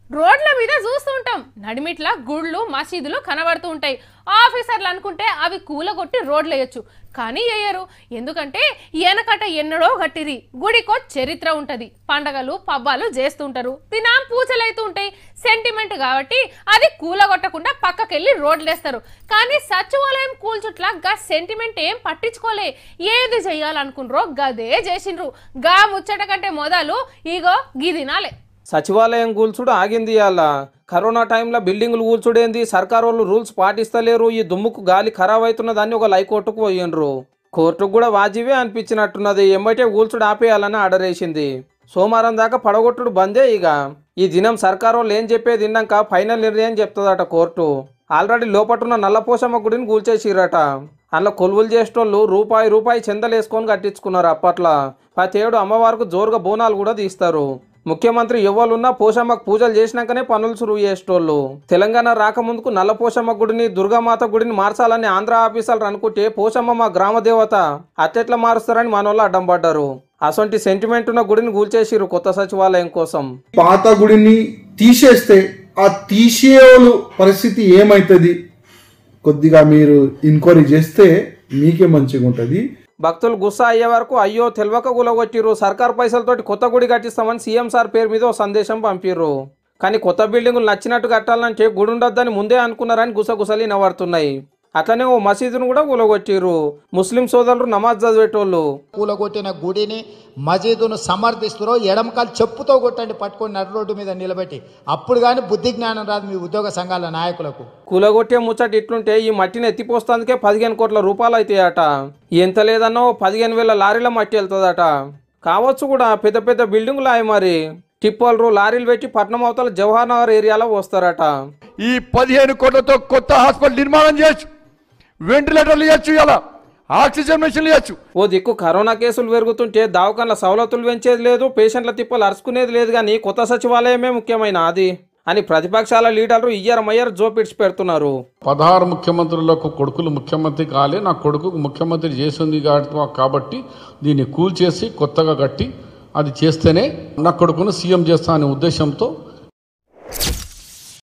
రోడ్ల మీద చూస్తుంటాం నడిమిట్ల గుళ్ళు మసీదులు కనబడుతూ ఉంటాయి ఆఫీసర్లు అనుకుంటే అవి కూలగొట్టి రోడ్లు వేయొచ్చు కానీ వేయరు ఎందుకంటే వెనకట ఎన్నడో గట్టిరి గుడికో చరిత్ర ఉంటది పండగలు పబ్బాలు చేస్తుంటారు దినాం పూజలు అవుతూ ఉంటాయి సెంటిమెంట్ కాబట్టి అది కూలగొట్టకుండా పక్కకెళ్ళి రోడ్లు వేస్తారు కానీ సచివాలయం కూల్చుట్ల గా సెంటిమెంట్ ఏం పట్టించుకోలే ఏది చెయ్యాలనుకున్రో గదే చేసిండ్రు గా ముచ్చట కంటే మొదలు ఇగో గీ దినాలే సచివాలయం కూల్చుడు ఆగింది ఇవాళ కరోనా టైంలో బిల్డింగులు కూల్చుడేంది సర్కారు వాళ్ళు రూల్స్ పాటిస్తలేరు ఈ దుమ్ముకు గాలి ఖరాబ్ అవుతున్న దాన్ని ఒక హైకోర్టుకు పోయిండ్రు కోర్టుకు కూడా వాజివే అనిపించినట్టున్నది ఎమ్మటే కూల్చుడు ఆపేయాలని ఆర్డర్ వేసింది సోమవారం దాకా పడగొట్టుడు బందే ఇక ఈ దినం సర్కారు వాళ్ళు ఏం చెప్పేది విన్నాక ఫైనల్ నిర్ణయం చెప్తుందట కోర్టు ఆల్రెడీ లోపటున్న నల్లపోసమ్మ గుడిని కూల్చేసిరట అందులో కొలువులు చేసేటోళ్ళు రూపాయి రూపాయి చెందలేసుకొని కట్టించుకున్నారు అప్పట్లో ప్రతేడు అమ్మవారికి జోరుగా బోనాలు కూడా తీస్తారు ముఖ్యమంత్రి ఎవరున్నా పోషమ్మకు పూజలు చేసినాకనే పనులు సురువు చేసేటోళ్ళు తెలంగాణ రాకముందుకు నల్ల పోషమ్మ గుడిని దుర్గామాత గుడిని మార్చాలని ఆంధ్ర ఆఫీసర్లు అనుకుంటే పోషమ్మ మా గ్రామ దేవత అట్టెట్లా మారుస్తారని మనోళ్ళు అడ్డం పడ్డారు అసొంటి సెంటిమెంట్ ఉన్న గుడిని కూల్చేసిరు కొత్త సచివాలయం కోసం పాత గుడిని తీసేస్తే ఆ తీసేవాళ్ళు పరిస్థితి ఏమవుతుంది కొద్దిగా మీరు ఎంక్వైరీ చేస్తే మీకే మంచిగా ఉంటుంది భక్తులు గుస్సా అయ్యే వరకు అయ్యో తెలవక గులగొట్టిరు సర్కార్ పైసలతోటి కొత్త గుడి కట్టిస్తామని సీఎం సార్ పేరు మీద ఓ సందేశం పంపిర్రు కానీ కొత్త బిల్డింగులు నచ్చినట్టు కట్టాలంటే గుడి ఉండొద్దని ముందే అనుకున్నారని గుసగుసలు వినబడుతున్నాయి అట్లనే ఓ మసీదును కూడా కూలగొట్టిర్రు ముస్లిం సోదరులు నమాజ్ చదివేటోళ్ళు కూలగొట్టిన గుడిని మసీదును సమర్థిస్తురో ఎడమకాలు చెప్పుతో కొట్టండి పట్టుకొని నడు రోడ్డు మీద నిలబెట్టి అప్పుడు కానీ బుద్ధి జ్ఞానం రాదు మీ ఉద్యోగ సంఘాల నాయకులకు కూలగొట్టే ముచ్చట ఇట్లుంటే ఈ మట్టిని ఎత్తిపోస్తానికే పదిహేను కోట్ల రూపాయలు అవుతాయట ఎంత లేదన్నా ఓ పదిహేను వేల లారీల మట్టి వెళ్తుందట కావచ్చు కూడా పెద్ద పెద్ద బిల్డింగులు అయి మరి టిప్పర్లు లారీలు పెట్టి పట్నం అవతల జవహర్ నగర్ ఏరియాలో వస్తారట ఈ పదిహేను కోట్లతో కొత్త హాస్పిటల్ నిర్మాణం చేయొచ్చు వెంటిలేటర్లు ఇవ్వచ్చు ఇలా ఆక్సిజన్ మెషిన్లు ఇవ్వచ్చు ఓ దిక్కు కరోనా కేసులు పెరుగుతుంటే దావకాన్ల సవలతులు పెంచేది లేదు పేషెంట్ల తిప్పలు అరుచుకునేది లేదు కానీ కొత్త సచివాలయమే ముఖ్యమైన అది అని ప్రతిపక్షాల లీడర్లు ఇయ్యరమయ్యర్ జోపిడ్చి పెడుతున్నారు పదహారు ముఖ్యమంత్రులకు కొడుకులు ముఖ్యమంత్రి కాలే నా కొడుకు ముఖ్యమంత్రి చేసింది కా- కాబట్టి దీన్ని కూల్చేసి కొత్తగా కట్టి అది చేస్తేనే నా కొడుకును సీఎం చేస్తా అనే ఉద్దేశంతో